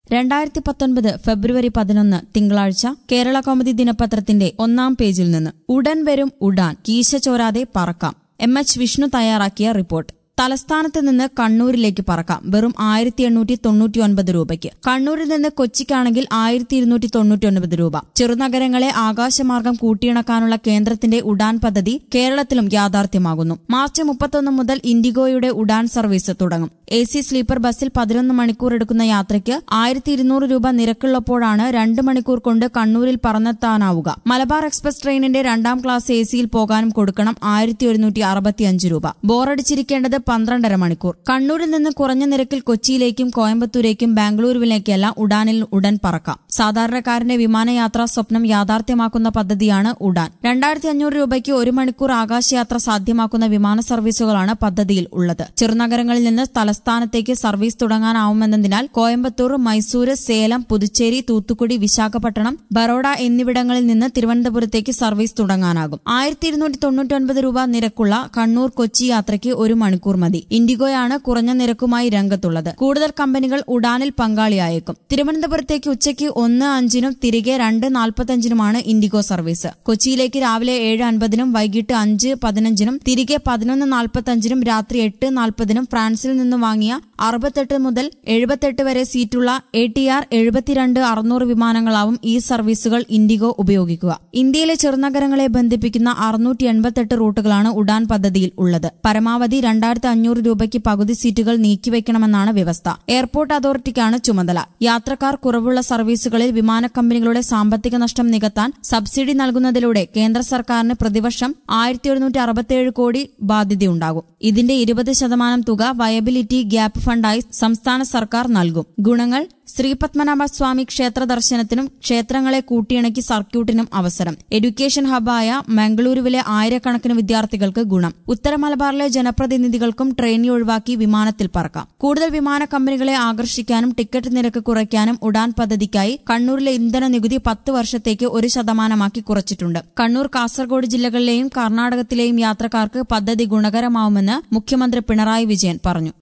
രണ്ടായിരത്തി പത്തൊൻപത് ഫെബ്രുവരി പതിനൊന്ന് തിങ്കളാഴ്ച കേരള കൗമുദി ദിനപത്രത്തിന്റെ ഒന്നാം പേജിൽ നിന്ന് ഉടൻ വരും ഉഡാൻ കീശ ചോരാതെ പറക്കാം എം എച്ച് വിഷ്ണു തയ്യാറാക്കിയ റിപ്പോർട്ട് തലസ്ഥാനത്ത് നിന്ന് കണ്ണൂരിലേക്ക് പറക്കാം വെറും ആയിരത്തി എണ്ണൂറ്റി തൊണ്ണൂറ്റി ഒൻപത് രൂപയ്ക്ക് കണ്ണൂരിൽ നിന്ന് കൊച്ചിക്കാണെങ്കിൽ ആയിരത്തി ഇരുന്നൂറ്റി തൊണ്ണൂറ്റി ഒൻപത് രൂപ ചെറുനഗരങ്ങളെ ആകാശമാർഗം കൂട്ടിയിണക്കാനുള്ള കേന്ദ്രത്തിന്റെ ഉഡാൻ പദ്ധതി കേരളത്തിലും യാഥാർത്ഥ്യമാകുന്നു മാർച്ച് മുപ്പത്തൊന്ന് മുതൽ ഇൻഡിഗോയുടെ ഉഡാൻ സർവീസ് തുടങ്ങും എ സി സ്ലീപ്പർ ബസ്സിൽ പതിനൊന്ന് മണിക്കൂർ എടുക്കുന്ന യാത്രയ്ക്ക് ആയിരത്തി ഇരുന്നൂറ് രൂപ നിരക്കുള്ളപ്പോഴാണ് രണ്ട് മണിക്കൂർ കൊണ്ട് കണ്ണൂരിൽ പറന്നെത്താനാവുക മലബാർ എക്സ്പ്രസ് ട്രെയിനിന്റെ രണ്ടാം ക്ലാസ് എ സിയിൽ പോകാനും കൊടുക്കണം ആയിരത്തി ഒരുന്നൂറ്റി അറുപത്തിയഞ്ച് രൂപ ബോറടിച്ചിരിക്കേണ്ടത് പന്ത്രണ്ടര മണിക്കൂർ കണ്ണൂരിൽ നിന്ന് കുറഞ്ഞ നിരക്കിൽ കൊച്ചിയിലേക്കും കോയമ്പത്തൂരേക്കും ബാംഗ്ലൂരുവിലേക്കെല്ലാം ഉഡാനിൽ ഉടൻ പറക്കാം സാധാരണക്കാരന്റെ വിമാനയാത്രാ സ്വപ്നം യാഥാർത്ഥ്യമാക്കുന്ന പദ്ധതിയാണ് ഉഡാൻ രണ്ടായിരത്തി അഞ്ഞൂറ് രൂപയ്ക്ക് ഒരു മണിക്കൂർ ആകാശയാത്ര സാധ്യമാക്കുന്ന വിമാന സർവീസുകളാണ് പദ്ധതിയിൽ ഉള്ളത് ചെറുനഗരങ്ങളിൽ നിന്ന് തലസ്ഥാനത്തേക്ക് സർവീസ് തുടങ്ങാനാവുമെന്നതിനാൽ കോയമ്പത്തൂർ മൈസൂര് സേലം പുതുച്ചേരി തൂത്തുക്കുടി വിശാഖപട്ടണം ബറോഡ എന്നിവിടങ്ങളിൽ നിന്ന് തിരുവനന്തപുരത്തേക്ക് സർവീസ് തുടങ്ങാനാകും ആയിരത്തി ഇരുന്നൂറ്റി തൊണ്ണൂറ്റൊൻപത് രൂപ നിരക്കുള്ള കണ്ണൂർ കൊച്ചി യാത്രയ്ക്ക് ഒരു മണിക്കൂർ മതി ഇൻഡിഗോയാണ് കുറഞ്ഞ നിരക്കുമായി രംഗത്തുള്ളത് കൂടുതൽ കമ്പനികൾ ഉഡാനിൽ പങ്കാളിയായേക്കും തിരുവനന്തപുരത്തേക്ക് ഉച്ചയ്ക്ക് ഒന്ന് അഞ്ചിനും തിരികെ രണ്ട് നാൽപ്പത്തഞ്ചിനുമാണ് ഇൻഡിഗോ സർവീസ് കൊച്ചിയിലേക്ക് രാവിലെ ഏഴ് അൻപതിനും വൈകിട്ട് അഞ്ച് പതിനഞ്ചിനും തിരികെ പതിനൊന്ന് നാൽപ്പത്തഞ്ചിനും രാത്രി എട്ട് നാൽപ്പതിനും ഫ്രാൻസിൽ നിന്ന് വാങ്ങിയ അറുപത്തെട്ട് മുതൽ എഴുപത്തെട്ട് വരെ സീറ്റുള്ള എ ടി ആർ എഴുപത്തിരണ്ട് അറുന്നൂറ് വിമാനങ്ങളാവും ഈ സർവീസുകൾ ഇൻഡിഗോ ഉപയോഗിക്കുക ഇന്ത്യയിലെ ചെറുനഗരങ്ങളെ ബന്ധിപ്പിക്കുന്ന അറുന്നൂറ്റി എൺപത്തെട്ട് റൂട്ടുകളാണ് ഉഡാൻ പദ്ധതിയിൽ ഉള്ളത് പരമാവധി രണ്ടായിരത്തി അഞ്ഞൂറ് രൂപയ്ക്ക് പകുതി സീറ്റുകൾ നീക്കിവെക്കണമെന്നാണ് വ്യവസ്ഥ എയർപോർട്ട് അതോറിറ്റിക്കാണ് ചുമതല യാത്രക്കാർ കുറവുള്ള സർവീസുകളിൽ വിമാന കമ്പനികളുടെ സാമ്പത്തിക നഷ്ടം നികത്താൻ സബ്സിഡി നൽകുന്നതിലൂടെ കേന്ദ്ര സർക്കാരിന് പ്രതിവർഷം ആയിരത്തി ഒരുന്നൂറ്റി അറുപത്തിയേഴ് കോടി ബാധ്യതയുണ്ടാകും ഇതിന്റെ ഇരുപത് ശതമാനം തുക വയബിലിറ്റി ഗ്യാപ്പ് ഫണ്ടായി സംസ്ഥാന സർക്കാർ നൽകും ഗുണങ്ങൾ ശ്രീപത്മനാഭ സ്വാമി ക്ഷേത്ര ദർശനത്തിനും ക്ഷേത്രങ്ങളെ കൂട്ടിയിണക്കി സർക്യൂട്ടിനും അവസരം എഡ്യൂക്കേഷൻ ഹബ്ബായ മംഗളൂരുവിലെ ആയിരക്കണക്കിന് വിദ്യാർത്ഥികൾക്ക് ഗുണം ഉത്തര മലബാറിലെ ജനപ്രതിനിധികൾക്കും ട്രെയിനി ഒഴിവാക്കി വിമാനത്തിൽ പറക്കാം കൂടുതൽ വിമാന കമ്പനികളെ ആകർഷിക്കാനും ടിക്കറ്റ് നിരക്ക് കുറയ്ക്കാനും ഉഡാൻ പദ്ധതിക്കായി കണ്ണൂരിലെ ഇന്ധന നികുതി പത്ത് വർഷത്തേക്ക് ഒരു ശതമാനമാക്കി കുറച്ചിട്ടുണ്ട് കണ്ണൂർ കാസർഗോഡ് ജില്ലകളിലെയും കർണാടകത്തിലെയും യാത്രക്കാർക്ക് പദ്ധതി ഗുണകരമാവുമെന്ന് മുഖ്യമന്ത്രി പിണറായി വിജയൻ പറഞ്ഞു